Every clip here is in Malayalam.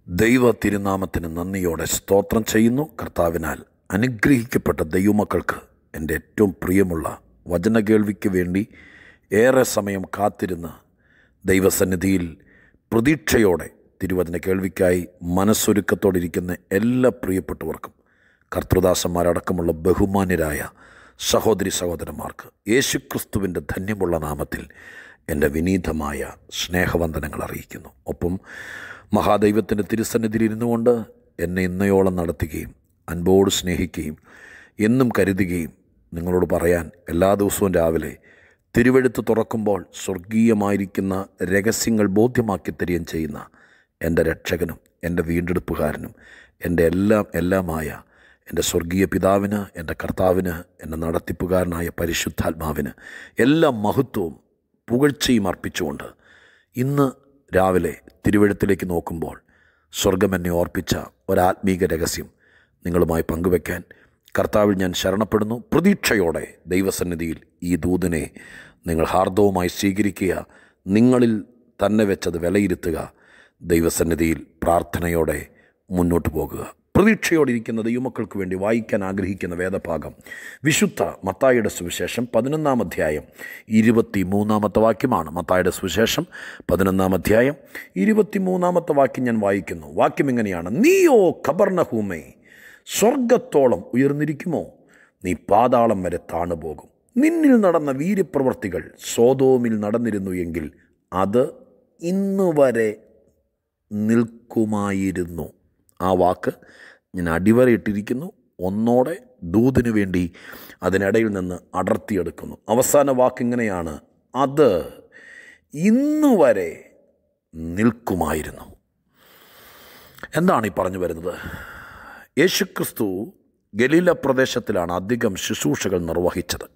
ദൈവ തിരുനാമത്തിന് നന്ദിയോടെ സ്തോത്രം ചെയ്യുന്നു കർത്താവിനാൽ അനുഗ്രഹിക്കപ്പെട്ട ദൈവമക്കൾക്ക് എൻ്റെ ഏറ്റവും പ്രിയമുള്ള വചന കേൾവിക്ക് വേണ്ടി ഏറെ സമയം കാത്തിരുന്ന് ദൈവസന്നിധിയിൽ പ്രതീക്ഷയോടെ തിരുവചന കേൾവിക്കായി മനസ്സൊരുക്കത്തോടിരിക്കുന്ന എല്ലാ പ്രിയപ്പെട്ടവർക്കും കർത്തൃദാസന്മാരടക്കമുള്ള ബഹുമാന്യരായ സഹോദരി സഹോദരന്മാർക്ക് യേശുക്രിസ്തുവിൻ്റെ ധന്യമുള്ള നാമത്തിൽ എൻ്റെ വിനീതമായ സ്നേഹവന്ദനങ്ങൾ അറിയിക്കുന്നു ഒപ്പം മഹാദൈവത്തിൻ്റെ തിരുസന്നിധിയിൽ ഇരുന്നു കൊണ്ട് എന്നെ ഇന്നയോളം നടത്തുകയും അൻപോട് സ്നേഹിക്കുകയും എന്നും കരുതുകയും നിങ്ങളോട് പറയാൻ എല്ലാ ദിവസവും രാവിലെ തിരുവെഴുത്ത് തുറക്കുമ്പോൾ സ്വർഗീയമായിരിക്കുന്ന രഹസ്യങ്ങൾ ബോധ്യമാക്കി തരികയും ചെയ്യുന്ന എൻ്റെ രക്ഷകനും എൻ്റെ വീണ്ടെടുപ്പുകാരനും എൻ്റെ എല്ലാം എല്ലാമായ എൻ്റെ സ്വർഗീയ പിതാവിന് എൻ്റെ കർത്താവിന് എൻ്റെ നടത്തിപ്പുകാരനായ പരിശുദ്ധാത്മാവിന് എല്ലാ മഹത്വവും പുകഴ്ചയും അർപ്പിച്ചുകൊണ്ട് ഇന്ന് രാവിലെ തിരുവഴുത്തിലേക്ക് നോക്കുമ്പോൾ സ്വർഗം എന്നെ ഓർപ്പിച്ച ഒരാത്മീക രഹസ്യം നിങ്ങളുമായി പങ്കുവെക്കാൻ കർത്താവിൽ ഞാൻ ശരണപ്പെടുന്നു പ്രതീക്ഷയോടെ ദൈവസന്നിധിയിൽ ഈ ദൂതനെ നിങ്ങൾ ഹാർദവുമായി സ്വീകരിക്കുക നിങ്ങളിൽ തന്നെ വെച്ചത് വിലയിരുത്തുക ദൈവസന്നിധിയിൽ പ്രാർത്ഥനയോടെ മുന്നോട്ട് പോകുക പ്രതീക്ഷയോടെ ഇരിക്കുന്ന ദൈവമക്കൾക്ക് വേണ്ടി വായിക്കാൻ ആഗ്രഹിക്കുന്ന വേദഭാഗം വിശുദ്ധ മത്തായിയുടെ സുവിശേഷം പതിനൊന്നാം അധ്യായം ഇരുപത്തി മൂന്നാമത്തെ വാക്യമാണ് മത്തായിയുടെ സുവിശേഷം പതിനൊന്നാം അധ്യായം ഇരുപത്തി മൂന്നാമത്തെ വാക്യം ഞാൻ വായിക്കുന്നു വാക്യം എങ്ങനെയാണ് നീയോ ഖബർണഹൂമേ സ്വർഗത്തോളം ഉയർന്നിരിക്കുമോ നീ പാതാളം വരെ താണുപോകും നിന്നിൽ നടന്ന വീര്യപ്രവർത്തികൾ സോതോമിൽ നടന്നിരുന്നു എങ്കിൽ അത് ഇന്നുവരെ നിൽക്കുമായിരുന്നു ആ വാക്ക് ഞാൻ അടിവരയിട്ടിരിക്കുന്നു ഒന്നോടെ ദൂതിനു വേണ്ടി അതിനിടയിൽ നിന്ന് അടർത്തിയെടുക്കുന്നു അവസാന വാക്ക് ഇങ്ങനെയാണ് അത് ഇന്നുവരെ നിൽക്കുമായിരുന്നു എന്താണ് ഈ പറഞ്ഞു വരുന്നത് യേശുക്രിസ്തു ഗലീല പ്രദേശത്തിലാണ് അധികം ശുശ്രൂഷകൾ നിർവഹിച്ചത്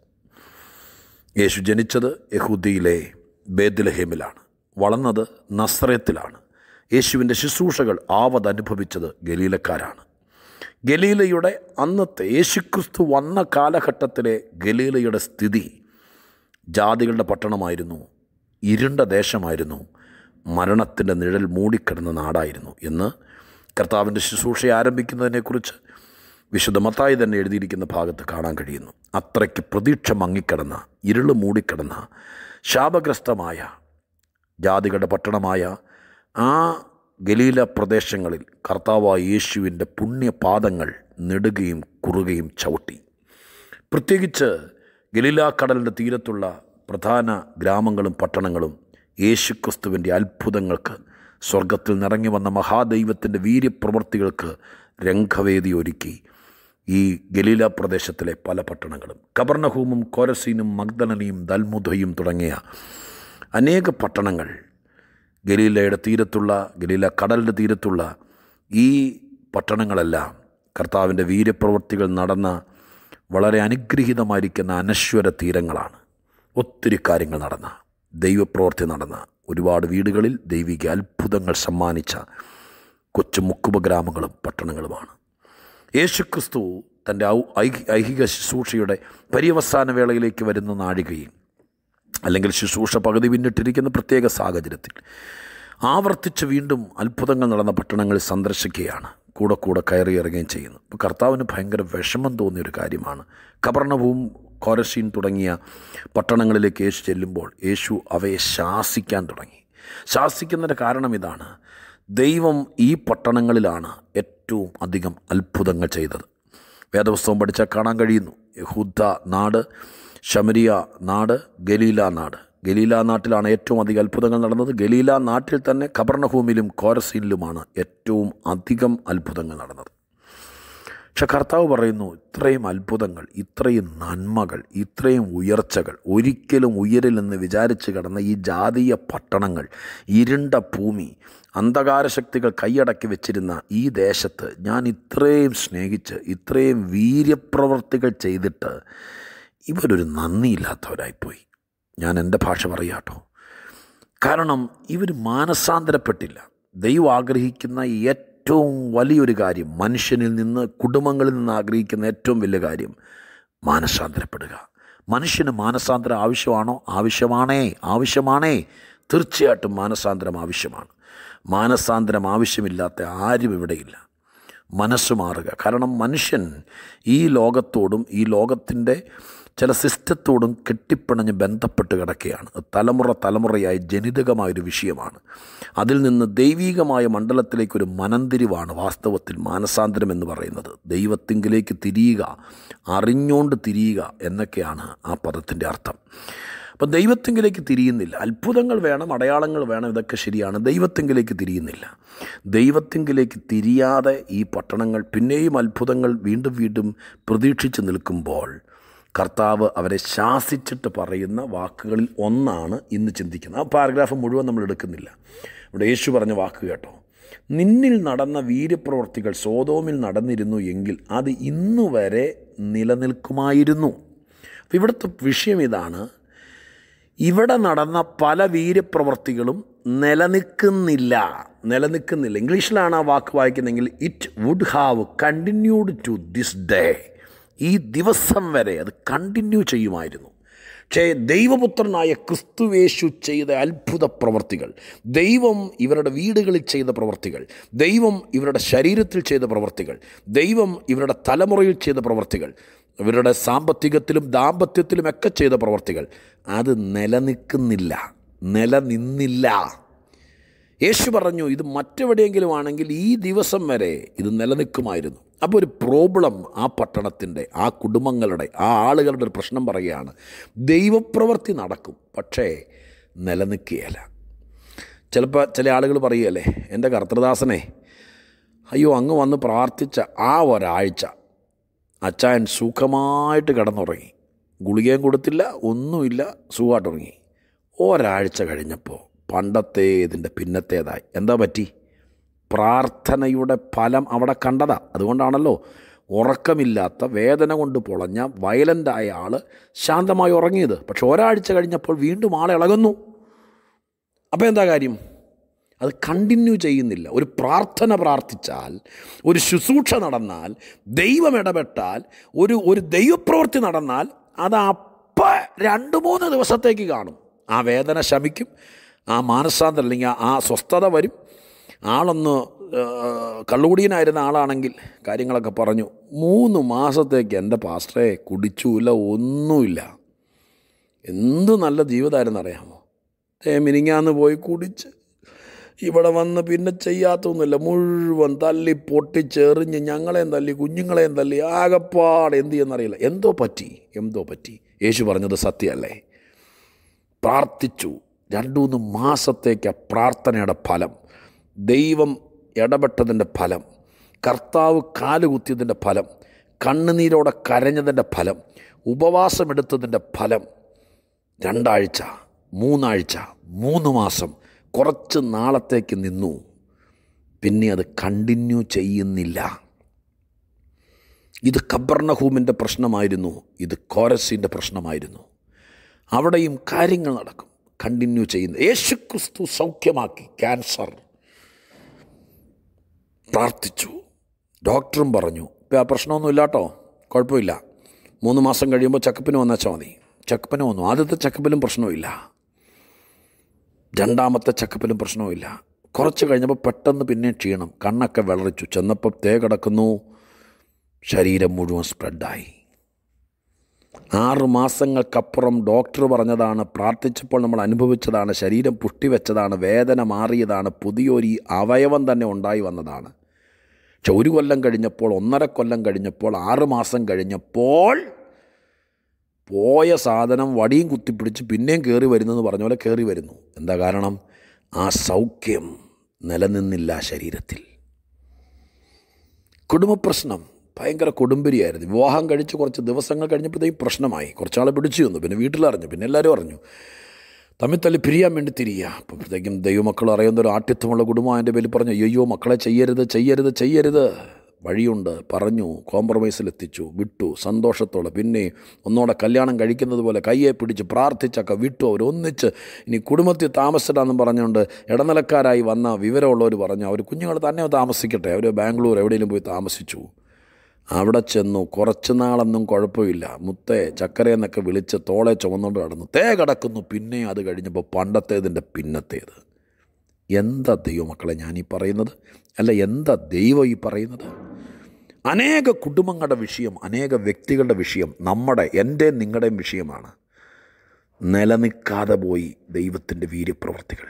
യേശു ജനിച്ചത് യഹൂദിയിലെ ബേദലഹേമിലാണ് വളർന്നത് നസ്രയത്തിലാണ് യേശുവിൻ്റെ ശുശ്രൂഷകൾ ആവത് അനുഭവിച്ചത് ഗലീലക്കാരാണ് ഗലീലയുടെ അന്നത്തെ യേശുക്രിസ്തു വന്ന കാലഘട്ടത്തിലെ ഗലീലയുടെ സ്ഥിതി ജാതികളുടെ പട്ടണമായിരുന്നു ഇരുണ്ട ദേശമായിരുന്നു മരണത്തിൻ്റെ നിഴൽ മൂടിക്കിടന്ന നാടായിരുന്നു എന്ന് കർത്താവിൻ്റെ ശുശ്രൂഷ ആരംഭിക്കുന്നതിനെക്കുറിച്ച് വിശുദ്ധ മത്തായി തന്നെ എഴുതിയിരിക്കുന്ന ഭാഗത്ത് കാണാൻ കഴിയുന്നു അത്രയ്ക്ക് പ്രതീക്ഷ മങ്ങിക്കിടന്ന ഇരുള് മൂടിക്കിടന്ന ശാപഗ്രസ്തമായ ജാതികളുടെ പട്ടണമായ ആ ഗലീല പ്രദേശങ്ങളിൽ കർത്താവായ യേശുവിൻ്റെ പുണ്യപാദങ്ങൾ നെടുകയും കുറുകയും ചവിട്ടി പ്രത്യേകിച്ച് ഗലീല കടലിൻ്റെ തീരത്തുള്ള പ്രധാന ഗ്രാമങ്ങളും പട്ടണങ്ങളും യേശുക്രിസ്തുവിൻ്റെ അത്ഭുതങ്ങൾക്ക് സ്വർഗത്തിൽ നിറങ്ങി വന്ന മഹാദൈവത്തിൻ്റെ വീര്യപ്രവൃത്തികൾക്ക് രംഗവേദി ഒരുക്കി ഈ ഗലീല പ്രദേശത്തിലെ പല പട്ടണങ്ങളും കബർണഹൂമും കോരസീനും മഗ്ദലനയും ദൽമുദയും തുടങ്ങിയ അനേക പട്ടണങ്ങൾ ഗലീലയുടെ തീരത്തുള്ള ഗലീല കടലിൻ്റെ തീരത്തുള്ള ഈ പട്ടണങ്ങളെല്ലാം കർത്താവിൻ്റെ വീര്യപ്രവൃത്തികൾ നടന്ന വളരെ അനുഗ്രഹീതമായിരിക്കുന്ന അനശ്വര തീരങ്ങളാണ് ഒത്തിരി കാര്യങ്ങൾ നടന്ന ദൈവപ്രവൃത്തി നടന്ന ഒരുപാട് വീടുകളിൽ ദൈവിക അത്ഭുതങ്ങൾ സമ്മാനിച്ച കൊച്ചു മുക്കുപ ഗ്രാമങ്ങളും പട്ടണങ്ങളുമാണ് യേശുക്രിസ്തു തൻ്റെ ഐഹിക ശുശ്രൂഷയുടെ പര്യവസാന വേളയിലേക്ക് വരുന്ന നാഴികയിൽ അല്ലെങ്കിൽ ശുശ്രൂഷ പകുതി പിന്നിട്ടിരിക്കുന്ന പ്രത്യേക സാഹചര്യത്തിൽ ആവർത്തിച്ച് വീണ്ടും അത്ഭുതങ്ങൾ നടന്ന പട്ടണങ്ങളിൽ സന്ദർശിക്കുകയാണ് കൂടെ കൂടെ കയറി ഇറങ്ങുകയും ചെയ്യുന്നു ഇപ്പോൾ കർത്താവിന് ഭയങ്കര വിഷമം തോന്നിയൊരു കാര്യമാണ് കബർണവും കോരശീൻ തുടങ്ങിയ പട്ടണങ്ങളിലേക്ക് യേശു ചെല്ലുമ്പോൾ യേശു അവയെ ശാസിക്കാൻ തുടങ്ങി ശാസിക്കുന്നതിൻ്റെ കാരണം ഇതാണ് ദൈവം ഈ പട്ടണങ്ങളിലാണ് ഏറ്റവും അധികം അത്ഭുതങ്ങൾ ചെയ്തത് വേദപുസ്തകം പഠിച്ചാൽ കാണാൻ കഴിയുന്നു യഹൂദ നാട് ശമരിയ നാട് ഗലീല നാട് ഗലീല നാട്ടിലാണ് ഏറ്റവും അധികം അത്ഭുതങ്ങൾ നടന്നത് ഗലീല നാട്ടിൽ തന്നെ ഖബർണഭൂമിയിലും കോരസീനിലുമാണ് ഏറ്റവും അധികം അത്ഭുതങ്ങൾ നടന്നത് പക്ഷെ കർത്താവ് പറയുന്നു ഇത്രയും അത്ഭുതങ്ങൾ ഇത്രയും നന്മകൾ ഇത്രയും ഉയർച്ചകൾ ഒരിക്കലും ഉയരില്ലെന്ന് വിചാരിച്ച് കിടന്ന ഈ ജാതീയ പട്ടണങ്ങൾ ഇരുണ്ട ഭൂമി അന്ധകാര ശക്തികൾ കൈയടക്കി വെച്ചിരുന്ന ഈ ദേശത്ത് ഞാൻ ഇത്രയും സ്നേഹിച്ച് ഇത്രയും വീര്യപ്രവർത്തികൾ ചെയ്തിട്ട് ഇവരൊരു നന്ദിയില്ലാത്തവരായിപ്പോയി ഞാൻ എൻ്റെ ഭാഷ പറയാട്ടോ കാരണം ഇവർ മാനസാന്തരപ്പെട്ടില്ല ദൈവം ആഗ്രഹിക്കുന്ന ഏറ്റവും വലിയൊരു കാര്യം മനുഷ്യനിൽ നിന്ന് കുടുംബങ്ങളിൽ നിന്ന് ആഗ്രഹിക്കുന്ന ഏറ്റവും വലിയ കാര്യം മാനസാന്തരപ്പെടുക മനുഷ്യന് മാനസാന്തരം ആവശ്യമാണോ ആവശ്യമാണേ ആവശ്യമാണേ തീർച്ചയായിട്ടും മാനസാന്തരം ആവശ്യമാണ് മാനസാന്തരം ആവശ്യമില്ലാത്ത ആരും ഇവിടെയില്ല മനസ്സ് മാറുക കാരണം മനുഷ്യൻ ഈ ലോകത്തോടും ഈ ലോകത്തിൻ്റെ ചില സിസ്റ്റത്തോടും കെട്ടിപ്പിണഞ്ഞ് ബന്ധപ്പെട്ട് കിടക്കുകയാണ് തലമുറ തലമുറയായി ജനിതകമായൊരു വിഷയമാണ് അതിൽ നിന്ന് ദൈവീകമായ മണ്ഡലത്തിലേക്കൊരു മനംതിരിവാണ് വാസ്തവത്തിൽ മാനസാന്തരം എന്ന് പറയുന്നത് ദൈവത്തിങ്കിലേക്ക് തിരിയുക അറിഞ്ഞുകൊണ്ട് തിരിയുക എന്നൊക്കെയാണ് ആ പദത്തിൻ്റെ അർത്ഥം അപ്പം ദൈവത്തിങ്കിലേക്ക് തിരിയുന്നില്ല അത്ഭുതങ്ങൾ വേണം അടയാളങ്ങൾ വേണം ഇതൊക്കെ ശരിയാണ് ദൈവത്തിങ്കിലേക്ക് തിരിയുന്നില്ല ദൈവത്തിങ്കിലേക്ക് തിരിയാതെ ഈ പട്ടണങ്ങൾ പിന്നെയും അത്ഭുതങ്ങൾ വീണ്ടും വീണ്ടും പ്രതീക്ഷിച്ച് നിൽക്കുമ്പോൾ കർത്താവ് അവരെ ശാസിച്ചിട്ട് പറയുന്ന വാക്കുകളിൽ ഒന്നാണ് ഇന്ന് ചിന്തിക്കുന്നത് ആ പാരഗ്രാഫ് മുഴുവൻ നമ്മൾ എടുക്കുന്നില്ല ഇവിടെ യേശു പറഞ്ഞ വാക്ക് കേട്ടോ നിന്നിൽ നടന്ന വീര്യപ്രവർത്തികൾ സോതോമിൽ നടന്നിരുന്നു എങ്കിൽ അത് ഇന്നു വരെ നിലനിൽക്കുമായിരുന്നു അപ്പോൾ ഇവിടുത്തെ വിഷയം ഇതാണ് ഇവിടെ നടന്ന പല വീര്യപ്രവർത്തികളും നിലനിൽക്കുന്നില്ല നിലനിൽക്കുന്നില്ല ഇംഗ്ലീഷിലാണ് ആ വാക്ക് വായിക്കുന്നതെങ്കിൽ it would have continued to this day ഈ ദിവസം വരെ അത് കണ്ടിന്യൂ ചെയ്യുമായിരുന്നു പക്ഷേ ദൈവപുത്രനായ ക്രിസ്തുവേശു ചെയ്ത അത്ഭുത പ്രവർത്തികൾ ദൈവം ഇവരുടെ വീടുകളിൽ ചെയ്ത പ്രവർത്തികൾ ദൈവം ഇവരുടെ ശരീരത്തിൽ ചെയ്ത പ്രവർത്തികൾ ദൈവം ഇവരുടെ തലമുറയിൽ ചെയ്ത പ്രവർത്തികൾ ഇവരുടെ സാമ്പത്തികത്തിലും ദാമ്പത്യത്തിലുമൊക്കെ ചെയ്ത പ്രവർത്തികൾ അത് നിലനിൽക്കുന്നില്ല നിലനിന്നില്ല യേശു പറഞ്ഞു ഇത് മറ്റെവിടെയെങ്കിലും ആണെങ്കിൽ ഈ ദിവസം വരെ ഇത് നിലനിൽക്കുമായിരുന്നു അപ്പോൾ ഒരു പ്രോബ്ലം ആ പട്ടണത്തിൻ്റെ ആ കുടുംബങ്ങളുടെ ആ ആളുകളുടെ ഒരു പ്രശ്നം പറയുകയാണ് ദൈവപ്രവൃത്തി നടക്കും പക്ഷേ നിലനിൽക്കുകയില്ല ചിലപ്പോൾ ചില ആളുകൾ പറയുകയല്ലേ എൻ്റെ കർത്തൃദാസനെ അയ്യോ അങ്ങ് വന്ന് പ്രാർത്ഥിച്ച ആ ഒരാഴ്ച അച്ചായൻ സുഖമായിട്ട് കിടന്നുറങ്ങി ഗുളികയും കൊടുത്തില്ല ഒന്നുമില്ല സുഖമായിട്ടുറങ്ങി ഒരാഴ്ച കഴിഞ്ഞപ്പോൾ പണ്ടത്തെ ഇതിൻ്റെ പിന്നത്തേതായി എന്താ പറ്റി പ്രാർത്ഥനയുടെ ഫലം അവിടെ കണ്ടതാ അതുകൊണ്ടാണല്ലോ ഉറക്കമില്ലാത്ത വേദന കൊണ്ട് പൊളഞ്ഞ വയലൻ്റായ ആൾ ശാന്തമായി ഉറങ്ങിയത് പക്ഷെ ഒരാഴ്ച കഴിഞ്ഞപ്പോൾ വീണ്ടും ആളെ ഇളകുന്നു അപ്പോൾ എന്താ കാര്യം അത് കണ്ടിന്യൂ ചെയ്യുന്നില്ല ഒരു പ്രാർത്ഥന പ്രാർത്ഥിച്ചാൽ ഒരു ശുശ്രൂഷ നടന്നാൽ ദൈവം ഇടപെട്ടാൽ ഒരു ഒരു ദൈവപ്രവൃത്തി നടന്നാൽ അത് അപ്പം രണ്ട് മൂന്ന് ദിവസത്തേക്ക് കാണും ആ വേദന ശമിക്കും ആ മാനസാന്തരം അല്ലെങ്കിൽ ആ സ്വസ്ഥത വരും ആളൊന്ന് കള്ളുകുടിയനായിരുന്ന ആളാണെങ്കിൽ കാര്യങ്ങളൊക്കെ പറഞ്ഞു മൂന്ന് മാസത്തേക്ക് എൻ്റെ പാസ്റ്ററെ കുടിച്ചുമില്ല ഒന്നുമില്ല എന്ത് നല്ല ജീവിതമായിരുന്നു അറിയാമോ ഏ മിനിങ്ങാന്ന് പോയി കുടിച്ച് ഇവിടെ വന്ന് പിന്നെ ചെയ്യാത്തൊന്നുമില്ല മുഴുവൻ തല്ലി പൊട്ടിച്ചെറിഞ്ഞ് ഞങ്ങളെയും തല്ലി കുഞ്ഞുങ്ങളെയും തല്ലി ആകപ്പാട് എന്ത് ചെയ്യുന്നറിയില്ല എന്തോ പറ്റി എന്തോ പറ്റി യേശു പറഞ്ഞത് സത്യമല്ലേ പ്രാർത്ഥിച്ചു രണ്ടു മൂന്ന് മാസത്തേക്ക് പ്രാർത്ഥനയുടെ ഫലം ദൈവം ഇടപെട്ടതിൻ്റെ ഫലം കർത്താവ് കാലുകുത്തിയതിൻ്റെ ഫലം കണ്ണുനീരോടെ കരഞ്ഞതിൻ്റെ ഫലം ഉപവാസമെടുത്തതിൻ്റെ ഫലം രണ്ടാഴ്ച മൂന്നാഴ്ച മൂന്ന് മാസം കുറച്ച് നാളത്തേക്ക് നിന്നു പിന്നെ അത് കണ്ടിന്യൂ ചെയ്യുന്നില്ല ഇത് കബർണഹൂമിൻ്റെ പ്രശ്നമായിരുന്നു ഇത് കോരസിൻ്റെ പ്രശ്നമായിരുന്നു അവിടെയും കാര്യങ്ങൾ നടക്കും കണ്ടിന്യൂ ചെയ്യുന്നു യേശു ക്രിസ്തു സൗഖ്യമാക്കി ക്യാൻസർ പ്രാർത്ഥിച്ചു ഡോക്ടറും പറഞ്ഞു ഇപ്പം ആ പ്രശ്നമൊന്നുമില്ല കേട്ടോ കുഴപ്പമില്ല മൂന്ന് മാസം കഴിയുമ്പോൾ ചെക്കപ്പിന് വന്നേച്ചാൽ മതി ചെക്കപ്പിന് വന്നു ആദ്യത്തെ ചെക്കപ്പിലും പ്രശ്നമില്ല രണ്ടാമത്തെ ചെക്കപ്പിലും പ്രശ്നമില്ല കുറച്ച് കഴിഞ്ഞപ്പോൾ പെട്ടെന്ന് പിന്നെ ക്ഷീണം കണ്ണൊക്കെ വിളറിച്ചു ചെന്നപ്പോൾ തേ കിടക്കുന്നു ശരീരം മുഴുവൻ സ്പ്രെഡായി ആറ് മാസങ്ങൾക്കപ്പുറം ഡോക്ടർ പറഞ്ഞതാണ് പ്രാർത്ഥിച്ചപ്പോൾ നമ്മൾ അനുഭവിച്ചതാണ് ശരീരം പുഷ്ടിവെച്ചതാണ് വേദന മാറിയതാണ് പുതിയൊരു അവയവം തന്നെ ഉണ്ടായി വന്നതാണ് പക്ഷെ ഒരു കൊല്ലം കഴിഞ്ഞപ്പോൾ ഒന്നര കൊല്ലം കഴിഞ്ഞപ്പോൾ ആറ് മാസം കഴിഞ്ഞപ്പോൾ പോയ സാധനം വടിയും കുത്തിപ്പിടിച്ച് പിന്നെയും കയറി വരുന്നെന്ന് പറഞ്ഞ പോലെ കയറി വരുന്നു എന്താ കാരണം ആ സൗഖ്യം നിലനിന്നില്ല ശരീരത്തിൽ കുടുംബപ്രശ്നം ഭയങ്കര കൊടുമ്പരിയായിരുന്നു വിവാഹം കഴിച്ച് കുറച്ച് ദിവസങ്ങൾ കഴിഞ്ഞപ്പോഴത്തേക്കും പ്രശ്നമായി കുറച്ചാളെ പിടിച്ചു തന്നു പിന്നെ വീട്ടിലറിഞ്ഞു പിന്നെ എല്ലാവരും അറിഞ്ഞു തമ്മിൽ തല്ലി പിരിയാൻ വേണ്ടി തിരിയുക അപ്പോഴത്തേക്കും ദൈവമക്കൾ അറിയുന്ന ഒരു ആഠ്യത്വമുള്ള കുടുംബം അതിൻ്റെ പേരിൽ പറഞ്ഞു അയ്യോ മക്കളെ ചെയ്യരുത് ചെയ്യരുത് ചെയ്യരുത് വഴിയുണ്ട് പറഞ്ഞു കോംപ്രമൈസിലെത്തിച്ചു വിട്ടു സന്തോഷത്തോടെ പിന്നെ ഒന്നോടെ കല്യാണം കഴിക്കുന്നത് പോലെ കയ്യെ പിടിച്ച് പ്രാർത്ഥിച്ചൊക്കെ വിട്ടു അവരൊന്നിച്ച് ഇനി കുടുംബത്തിൽ താമസിച്ചിട്ടാന്നും പറഞ്ഞുകൊണ്ട് ഇടനിലക്കാരായി വന്ന വിവരമുള്ളവർ പറഞ്ഞു അവർ കുഞ്ഞുങ്ങൾ തന്നെ താമസിക്കട്ടെ അവർ ബാംഗ്ലൂർ എവിടെയെങ്കിലും പോയി താമസിച്ചു അവിടെ ചെന്നു കുറച്ച് നാളൊന്നും കുഴപ്പമില്ല മുത്തേ ചക്കരയെന്നൊക്കെ വിളിച്ച് തോളെ ചുമന്നുകൊണ്ട് കടന്നു തേ കിടക്കുന്നു പിന്നെ അത് കഴിഞ്ഞപ്പോൾ പണ്ടത്തേതിൻ്റെ പിന്നത്തേത് എന്താ ദൈവമക്കളെ ഞാൻ ഈ പറയുന്നത് അല്ല എന്താ ദൈവം ഈ പറയുന്നത് അനേക കുടുംബങ്ങളുടെ വിഷയം അനേക വ്യക്തികളുടെ വിഷയം നമ്മുടെ എൻ്റെയും നിങ്ങളുടെയും വിഷയമാണ് നിലനിൽക്കാതെ പോയി ദൈവത്തിൻ്റെ വീര്യപ്രവർത്തികൾ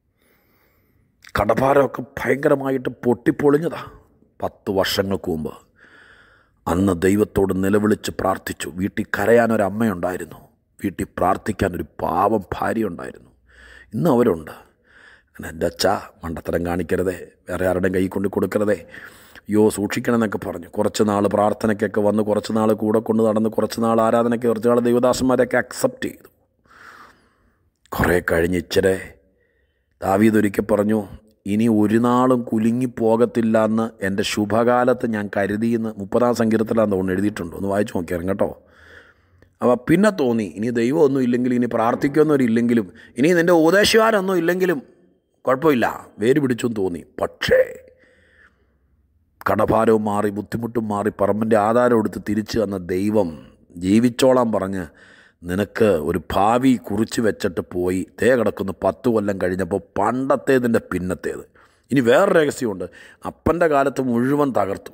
കടഭാരമൊക്കെ ഭയങ്കരമായിട്ട് പൊട്ടിപ്പൊളിഞ്ഞതാ പത്ത് വർഷങ്ങൾക്ക് മുമ്പ് അന്ന് ദൈവത്തോട് നിലവിളിച്ച് പ്രാർത്ഥിച്ചു വീട്ടിൽ കരയാനൊരമ്മയുണ്ടായിരുന്നു വീട്ടിൽ പ്രാർത്ഥിക്കാൻ ഒരു പാവം ഭാര്യ ഉണ്ടായിരുന്നു ഇന്ന് അവരുണ്ട് അങ്ങനെ എൻ്റെ അച്ഛ മണ്ടത്തരം കാണിക്കരുതേ വേറെ ആരുടെയും കൈ കൊണ്ട് കൊടുക്കരുതേ അയ്യോ സൂക്ഷിക്കണം എന്നൊക്കെ പറഞ്ഞു കുറച്ച് നാൾ പ്രാർത്ഥനയ്ക്കൊക്കെ വന്ന് കുറച്ച് നാൾ കൂടെ കൊണ്ട് നടന്ന് കുറച്ച് നാൾ ആരാധനയ്ക്ക് കുറച്ച് നാൾ ദൈവദാസന്മാരെയൊക്കെ അക്സെപ്റ്റ് ചെയ്തു കുറേ കഴിഞ്ഞ് ഇച്ചിരെ ദാവീദ് ഒരിക്കൽ പറഞ്ഞു ഇനി ഒരു നാളും കുലുങ്ങി പോകത്തില്ല എന്ന് എൻ്റെ ശുഭകാലത്ത് ഞാൻ കരുതിയെന്ന് മുപ്പതാം സങ്കീർത്തലാന്ന് തോന്നുന്നു എഴുതിയിട്ടുണ്ട് ഒന്ന് വായിച്ചു നോക്കിയാലും കേട്ടോ അപ്പോൾ പിന്നെ തോന്നി ഇനി ദൈവമൊന്നും ഇല്ലെങ്കിലും ഇനി പ്രാർത്ഥിക്കൊന്നും ഇല്ലെങ്കിലും ഇനി നിൻ്റെ ഉപദേശകാരൊന്നും ഇല്ലെങ്കിലും കുഴപ്പമില്ല വേര് പിടിച്ചും തോന്നി പക്ഷേ കടഭാരവും മാറി ബുദ്ധിമുട്ടും മാറി പറമ്പിൻ്റെ ആധാരം എടുത്ത് തിരിച്ചു വന്ന ദൈവം ജീവിച്ചോളാൻ പറഞ്ഞ് നിനക്ക് ഒരു ഭാവി കുറിച്ച് വെച്ചിട്ട് പോയി തേ കിടക്കുന്ന പത്ത് കൊല്ലം കഴിഞ്ഞപ്പോൾ പണ്ടത്തേതിൻ്റെ പിന്നത്തേത് ഇനി വേറെ രഹസ്യമുണ്ട് അപ്പൻ്റെ കാലത്ത് മുഴുവൻ തകർത്തു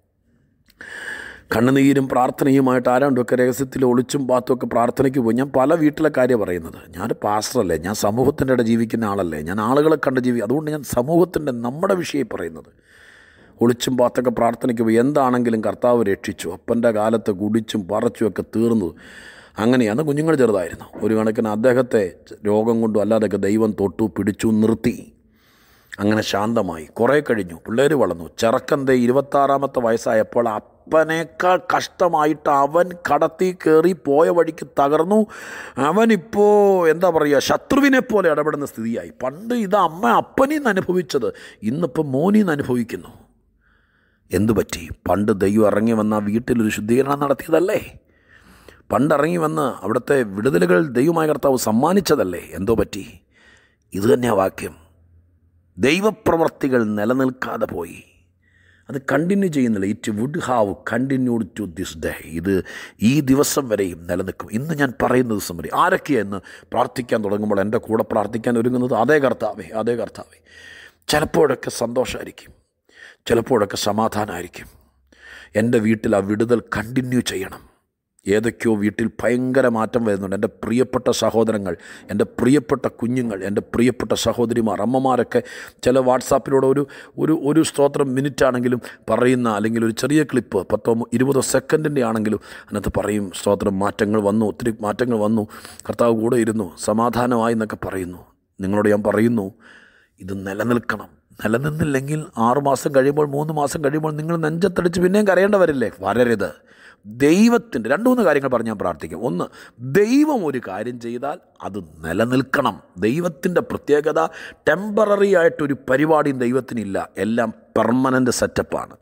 കണ്ണുനീരും പ്രാർത്ഥനയുമായിട്ട് ആരാണ്ടൊക്കെ രഹസ്യത്തിൽ ഒളിച്ചും പാത്തുമൊക്കെ പ്രാർത്ഥനയ്ക്ക് പോയി ഞാൻ പല വീട്ടിലെ കാര്യം പറയുന്നത് ഞാൻ പാസ്റ്ററല്ലേ ഞാൻ സമൂഹത്തിൻ്റെ ഇടയിൽ ജീവിക്കുന്ന ആളല്ലേ ഞാൻ ആളുകളെ കണ്ട് ജീവി അതുകൊണ്ട് ഞാൻ സമൂഹത്തിൻ്റെ നമ്മുടെ വിഷയം പറയുന്നത് ഒളിച്ചും പാത്തൊക്കെ പ്രാർത്ഥനയ്ക്ക് പോയി എന്താണെങ്കിലും കർത്താവ് രക്ഷിച്ചു അപ്പൻ്റെ കാലത്ത് കുടിച്ചും പറച്ചുമൊക്കെ തീർന്നു അങ്ങനെയാണ് കുഞ്ഞുങ്ങൾ ചെറുതായിരുന്നു ഒരു കണക്കിന് അദ്ദേഹത്തെ രോഗം കൊണ്ടും അല്ലാതെയൊക്കെ ദൈവം തൊട്ടു പിടിച്ചു നിർത്തി അങ്ങനെ ശാന്തമായി കുറേ കഴിഞ്ഞു പിള്ളേർ വളർന്നു ചെറുക്കൻ്റെ ഇരുപത്താറാമത്തെ വയസ്സായപ്പോൾ അപ്പനേക്കാൾ കഷ്ടമായിട്ട് അവൻ കടത്തി കയറി പോയ വഴിക്ക് തകർന്നു അവനിപ്പോൾ എന്താ പറയുക ശത്രുവിനെ പോലെ ഇടപെടുന്ന സ്ഥിതിയായി പണ്ട് ഇത് അമ്മ അപ്പനിൽ നിന്ന് അനുഭവിച്ചത് ഇന്നിപ്പോൾ മോനിൽ നിന്ന് അനുഭവിക്കുന്നു എന്തു പറ്റി പണ്ട് ദൈവം ഇറങ്ങി വന്ന ആ വീട്ടിലൊരു ശുദ്ധീകരണം നടത്തിയതല്ലേ പണ്ടിറങ്ങി വന്ന് അവിടുത്തെ വിടുതലുകൾ ദൈവമായ കർത്താവ് സമ്മാനിച്ചതല്ലേ എന്തോ പറ്റി ഇത് തന്നെയാ വാക്യം ദൈവപ്രവർത്തികൾ നിലനിൽക്കാതെ പോയി അത് കണ്ടിന്യൂ ചെയ്യുന്നില്ല it would have continued to this day ഇത് ഈ ദിവസം വരെയും നിലനിൽക്കും ഇന്ന് ഞാൻ പറയുന്ന ദിവസം വരെ ആരൊക്കെയാണ് ഇന്ന് പ്രാർത്ഥിക്കാൻ തുടങ്ങുമ്പോൾ എൻ്റെ കൂടെ പ്രാർത്ഥിക്കാൻ ഒരുങ്ങുന്നത് അതേ കർത്താവേ അതേ കർത്താവേ ചിലപ്പോഴൊക്കെ സന്തോഷമായിരിക്കും ചിലപ്പോഴൊക്കെ സമാധാനമായിരിക്കും എൻ്റെ വീട്ടിൽ ആ വിടുതൽ കണ്ടിന്യൂ ചെയ്യണം ഏതൊക്കെയോ വീട്ടിൽ ഭയങ്കര മാറ്റം വരുന്നുണ്ട് എൻ്റെ പ്രിയപ്പെട്ട സഹോദരങ്ങൾ എൻ്റെ പ്രിയപ്പെട്ട കുഞ്ഞുങ്ങൾ എൻ്റെ പ്രിയപ്പെട്ട സഹോദരിമാർ അമ്മമാരൊക്കെ ചില വാട്സാപ്പിലൂടെ ഒരു ഒരു ഒരു സ്തോത്രം മിനിറ്റ് ആണെങ്കിലും പറയുന്ന അല്ലെങ്കിൽ ഒരു ചെറിയ ക്ലിപ്പ് പത്തോ ഇരുപതോ സെക്കൻഡിൻ്റെ ആണെങ്കിലും അതിനകത്ത് പറയും സ്തോത്രം മാറ്റങ്ങൾ വന്നു ഒത്തിരി മാറ്റങ്ങൾ വന്നു കർത്താവ് കൂടെ ഇരുന്നു സമാധാനമായി എന്നൊക്കെ പറയുന്നു നിങ്ങളോട് ഞാൻ പറയുന്നു ഇത് നിലനിൽക്കണം നിലനിന്നില്ലെങ്കിൽ ആറുമാസം കഴിയുമ്പോൾ മൂന്ന് മാസം കഴിയുമ്പോൾ നിങ്ങൾ നെഞ്ചത്തടിച്ച് പിന്നെയും കരയേണ്ടവരില്ലേ വരരുത് ദൈവത്തിൻ്റെ രണ്ട് മൂന്ന് കാര്യങ്ങൾ പറഞ്ഞ് ഞാൻ പ്രാർത്ഥിക്കും ഒന്ന് ദൈവം ഒരു കാര്യം ചെയ്താൽ അത് നിലനിൽക്കണം ദൈവത്തിൻ്റെ പ്രത്യേകത ടെമ്പററി ആയിട്ടൊരു പരിപാടിയും ദൈവത്തിനില്ല എല്ലാം പെർമനൻ്റ് സെറ്റപ്പാണ്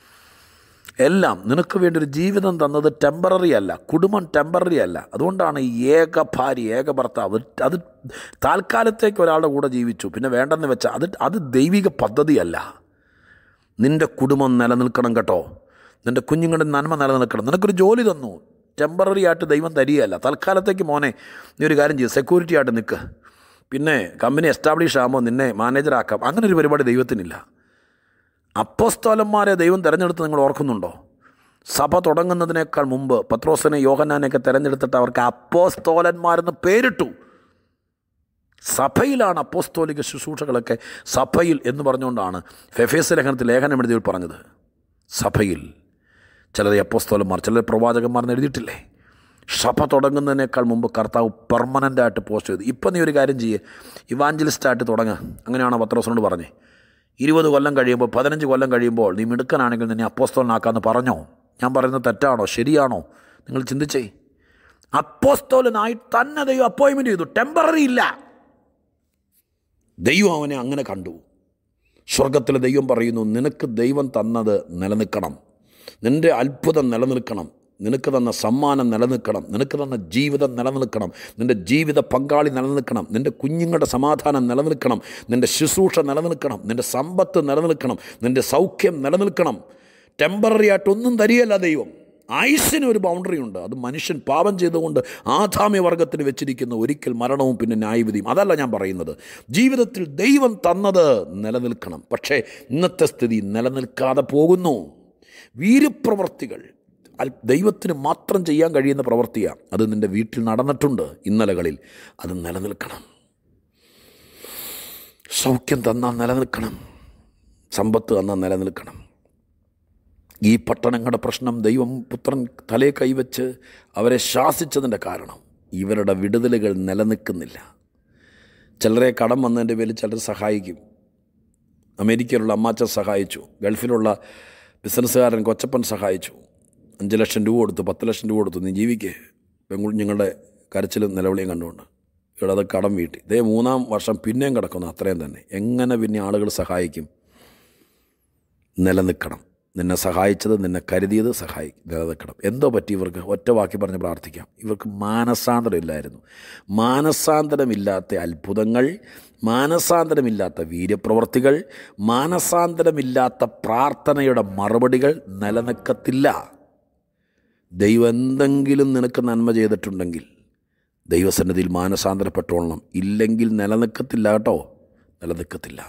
എല്ലാം നിനക്ക് വേണ്ടി ഒരു ജീവിതം തന്നത് ടെമ്പററി അല്ല കുടുംബം ടെമ്പററി അല്ല അതുകൊണ്ടാണ് ഈ ഏക ഭാര്യ ഏക ഭർത്താവ് അത് താൽക്കാലത്തേക്ക് ഒരാളുടെ കൂടെ ജീവിച്ചു പിന്നെ വേണ്ടെന്ന് വെച്ചാൽ അത് അത് ദൈവിക പദ്ധതിയല്ല നിൻ്റെ കുടുംബം നിലനിൽക്കണം കേട്ടോ നിൻ്റെ കുഞ്ഞുങ്ങളുടെ നന്മ നിലനിൽക്കണം നിനക്കൊരു ജോലി തന്നു ടെമ്പററി ആയിട്ട് ദൈവം തരികയല്ല തൽക്കാലത്തേക്ക് മോനെ നീ ഒരു കാര്യം ചെയ്യും സെക്യൂരിറ്റി ആയിട്ട് നിൽക്ക് പിന്നെ കമ്പനി എസ്റ്റാബ്ലിഷ് ആകുമ്പോൾ നിന്നെ മാനേജറാക്കാം അങ്ങനെ ഒരു പരിപാടി ദൈവത്തിനില്ല അപ്പോസ്തോലന്മാരെ ദൈവം തിരഞ്ഞെടുത്ത് നിങ്ങൾ ഓർക്കുന്നുണ്ടോ സഭ തുടങ്ങുന്നതിനേക്കാൾ മുമ്പ് പത്രോസിനെ യോഹനാനെയൊക്കെ തിരഞ്ഞെടുത്തിട്ട് അവർക്ക് അപ്പോസ്തോലന്മാരെന്ന് പേരിട്ടു സഭയിലാണ് അപ്പോസ്തോലിക ശുശ്രൂഷകളൊക്കെ സഭയിൽ എന്ന് പറഞ്ഞുകൊണ്ടാണ് ഫെഫേസ് ലേഖനത്തിൽ ലേഖനം എഴുതിയവർ പറഞ്ഞത് സഭയിൽ ചിലർ അപ്പോസ്തോലന്മാർ ചിലർ പ്രവാചകന്മാർ എന്ന് എഴുതിയിട്ടില്ലേ സഭ തുടങ്ങുന്നതിനേക്കാൾ മുമ്പ് കർത്താവ് പെർമനൻ്റായിട്ട് പോസ്റ്റ് ചെയ്തു ഇപ്പം നീ ഒരു കാര്യം ചെയ്യേ ഇവാഞ്ചലിസ്റ്റായിട്ട് തുടങ്ങുക അങ്ങനെയാണ് പത്രോസിനോട് പറഞ്ഞേ ഇരുപത് കൊല്ലം കഴിയുമ്പോൾ പതിനഞ്ച് കൊല്ലം കഴിയുമ്പോൾ നീ മിടുക്കനാണെങ്കിൽ നിന്നെ അപ്പോസ്തോലനാക്കാമെന്ന് പറഞ്ഞോ ഞാൻ പറയുന്നത് തെറ്റാണോ ശരിയാണോ നിങ്ങൾ ചിന്തിച്ചേ അപ്പോസ്തോലനായി തന്നെ ദൈവം അപ്പോയിൻമെൻറ്റ് ചെയ്തു ടെമ്പററി ഇല്ല ദൈവം അവനെ അങ്ങനെ കണ്ടു സ്വർഗത്തിലെ ദൈവം പറയുന്നു നിനക്ക് ദൈവം തന്നത് നിലനിൽക്കണം നിൻ്റെ അത്ഭുതം നിലനിൽക്കണം നിനക്ക് തന്ന സമ്മാനം നിലനിൽക്കണം നിനക്ക് തന്ന ജീവിതം നിലനിൽക്കണം നിൻ്റെ ജീവിത പങ്കാളി നിലനിൽക്കണം നിൻ്റെ കുഞ്ഞുങ്ങളുടെ സമാധാനം നിലനിൽക്കണം നിൻ്റെ ശുശ്രൂഷ നിലനിൽക്കണം നിൻ്റെ സമ്പത്ത് നിലനിൽക്കണം നിൻ്റെ സൗഖ്യം നിലനിൽക്കണം ടെമ്പററി ആയിട്ടൊന്നും തരികയല്ല ദൈവം ആയുസ്സിന് ഒരു ബൗണ്ടറി ഉണ്ട് അത് മനുഷ്യൻ പാപം ചെയ്തുകൊണ്ട് ആധാമ്യ വർഗത്തിന് വെച്ചിരിക്കുന്ന ഒരിക്കൽ മരണവും പിന്നെ ന്യായവിധിയും അതല്ല ഞാൻ പറയുന്നത് ജീവിതത്തിൽ ദൈവം തന്നത് നിലനിൽക്കണം പക്ഷേ ഇന്നത്തെ സ്ഥിതി നിലനിൽക്കാതെ പോകുന്നു വീര്യപ്രവർത്തികൾ അൽ- ദൈവത്തിന് മാത്രം ചെയ്യാൻ കഴിയുന്ന പ്രവൃത്തിയാണ് അത് നിൻ്റെ വീട്ടിൽ നടന്നിട്ടുണ്ട് ഇന്നലകളിൽ അത് നിലനിൽക്കണം സൗഖ്യം തന്നാൽ നിലനിൽക്കണം സമ്പത്ത് തന്നാൽ നിലനിൽക്കണം ഈ പട്ടണങ്ങളുടെ പ്രശ്നം ദൈവം പുത്രൻ തലേ കൈവച്ച് അവരെ ശാസിച്ചതിൻ്റെ കാരണം ഇവരുടെ വിടുതലുകൾ നിലനിൽക്കുന്നില്ല ചിലരെ കടം വന്നതിൻ്റെ പേരിൽ ചിലർ സഹായിക്കും അമേരിക്കയിലുള്ള അമ്മാച്ചൻ സഹായിച്ചു ഗൾഫിലുള്ള ബിസിനസ്സുകാരൻ കൊച്ചപ്പൻ സഹായിച്ചു അഞ്ച് ലക്ഷം രൂപ കൊടുത്തു പത്ത് ലക്ഷം രൂപ കൊടുത്തു നീ ജീവിക്കേ പെൺകുഞ്ഞുങ്ങളുടെ കരച്ചിലും നിലവിളിയും കണ്ടുകൊണ്ട് ഇവിടെ അത് കടം വീട്ടി ഇതേ മൂന്നാം വർഷം പിന്നെയും കിടക്കുന്നു അത്രയും തന്നെ എങ്ങനെ പിന്നെ ആളുകൾ സഹായിക്കും നിലനിൽക്കണം നിന്നെ സഹായിച്ചത് നിന്നെ കരുതിയത് സഹായി നിലനിൽക്കണം എന്തോ പറ്റി ഇവർക്ക് ഒറ്റ വാക്കി പറഞ്ഞ് പ്രാർത്ഥിക്കാം ഇവർക്ക് മാനസാന്തരം ഇല്ലായിരുന്നു മാനസാന്തരമില്ലാത്ത അത്ഭുതങ്ങൾ മാനസാന്തരമില്ലാത്ത വീര്യപ്രവർത്തികൾ മാനസാന്തരമില്ലാത്ത പ്രാർത്ഥനയുടെ മറുപടികൾ നിലനിൽക്കത്തില്ല ദൈവം എന്തെങ്കിലും നിനക്ക് നന്മ ചെയ്തിട്ടുണ്ടെങ്കിൽ ദൈവസന്നിധിയിൽ മാനസാന്തരപ്പെട്ടോളണം ഇല്ലെങ്കിൽ നിലനിൽക്കത്തില്ല കേട്ടോ നിലനിൽക്കത്തില്ല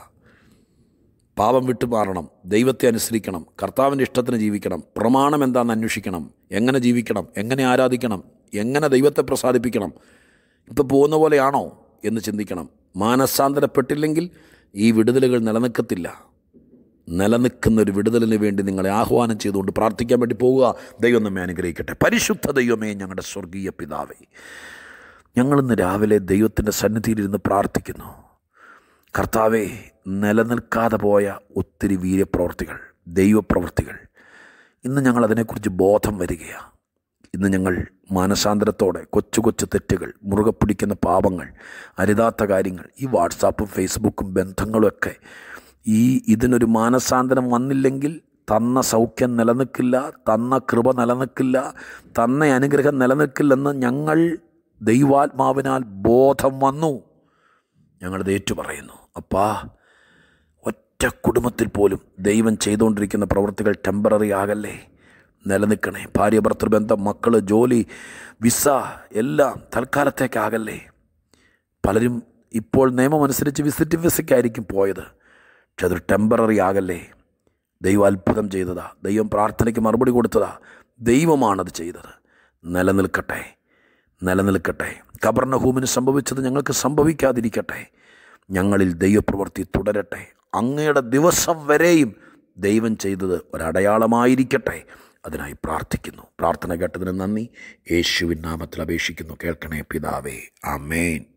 പാപം വിട്ടു മാറണം ദൈവത്തെ അനുസരിക്കണം കർത്താവിൻ്റെ ഇഷ്ടത്തിന് ജീവിക്കണം പ്രമാണം എന്താണെന്ന് അന്വേഷിക്കണം എങ്ങനെ ജീവിക്കണം എങ്ങനെ ആരാധിക്കണം എങ്ങനെ ദൈവത്തെ പ്രസാദിപ്പിക്കണം ഇപ്പോൾ പോകുന്ന പോലെയാണോ എന്ന് ചിന്തിക്കണം മാനസാന്തരപ്പെട്ടില്ലെങ്കിൽ ഈ വിടുതലുകൾ നിലനിൽക്കത്തില്ല നിലനിൽക്കുന്ന ഒരു വിടുതലിന് വേണ്ടി നിങ്ങളെ ആഹ്വാനം ചെയ്തുകൊണ്ട് പ്രാർത്ഥിക്കാൻ വേണ്ടി പോവുക ദൈവം നമ്മെ അനുഗ്രഹിക്കട്ടെ പരിശുദ്ധ ദൈവമേ ഞങ്ങളുടെ സ്വർഗീയ പിതാവേ ഞങ്ങളിന്ന് രാവിലെ ദൈവത്തിൻ്റെ സന്നിധിയിലിരുന്ന് പ്രാർത്ഥിക്കുന്നു കർത്താവെ നിലനിൽക്കാതെ പോയ ഒത്തിരി വീര്യപ്രവർത്തികൾ ദൈവപ്രവർത്തികൾ ഇന്ന് ഞങ്ങൾ അതിനെക്കുറിച്ച് ബോധം വരികയാണ് ഇന്ന് ഞങ്ങൾ മാനസാന്തരത്തോടെ കൊച്ചു കൊച്ചു തെറ്റുകൾ മുറുകെ പിടിക്കുന്ന പാപങ്ങൾ അരുതാത്ത കാര്യങ്ങൾ ഈ വാട്സാപ്പും ഫേസ്ബുക്കും ബന്ധങ്ങളുമൊക്കെ ഈ ഇതിനൊരു മാനസാന്തരം വന്നില്ലെങ്കിൽ തന്ന സൗഖ്യം നിലനിൽക്കില്ല തന്ന കൃപ നിലനിൽക്കില്ല തന്ന അനുഗ്രഹം നിലനിൽക്കില്ലെന്ന് ഞങ്ങൾ ദൈവാത്മാവിനാൽ ബോധം വന്നു ഞങ്ങളത് ഏറ്റുപറയുന്നു അപ്പാ ഒറ്റ കുടുംബത്തിൽ പോലും ദൈവം ചെയ്തുകൊണ്ടിരിക്കുന്ന പ്രവൃത്തികൾ ടെമ്പററി ആകല്ലേ നിലനിൽക്കണേ ഭാര്യ ഭർത്തൃബന്ധം മക്കൾ ജോലി വിസ എല്ലാം തൽക്കാലത്തേക്കാകല്ലേ പലരും ഇപ്പോൾ നിയമമനുസരിച്ച് വിസിറ്റ് വിസയ്ക്കായിരിക്കും പോയത് പക്ഷെ അതൊരു ടെമ്പററി ആകല്ലേ ദൈവം അത്ഭുതം ചെയ്തതാ ദൈവം പ്രാർത്ഥനയ്ക്ക് മറുപടി കൊടുത്തതാ ദൈവമാണത് ചെയ്തത് നിലനിൽക്കട്ടെ നിലനിൽക്കട്ടെ കബർണഹൂമിന് സംഭവിച്ചത് ഞങ്ങൾക്ക് സംഭവിക്കാതിരിക്കട്ടെ ഞങ്ങളിൽ ദൈവപ്രവൃത്തി തുടരട്ടെ അങ്ങയുടെ ദിവസം വരെയും ദൈവം ചെയ്തത് ഒരടയാളമായിരിക്കട്ടെ അതിനായി പ്രാർത്ഥിക്കുന്നു പ്രാർത്ഥന കേട്ടതിന് നന്ദി യേശുവിൻ നാമത്തിൽ അപേക്ഷിക്കുന്നു കേൾക്കണേ പിതാവേ ആമേൻ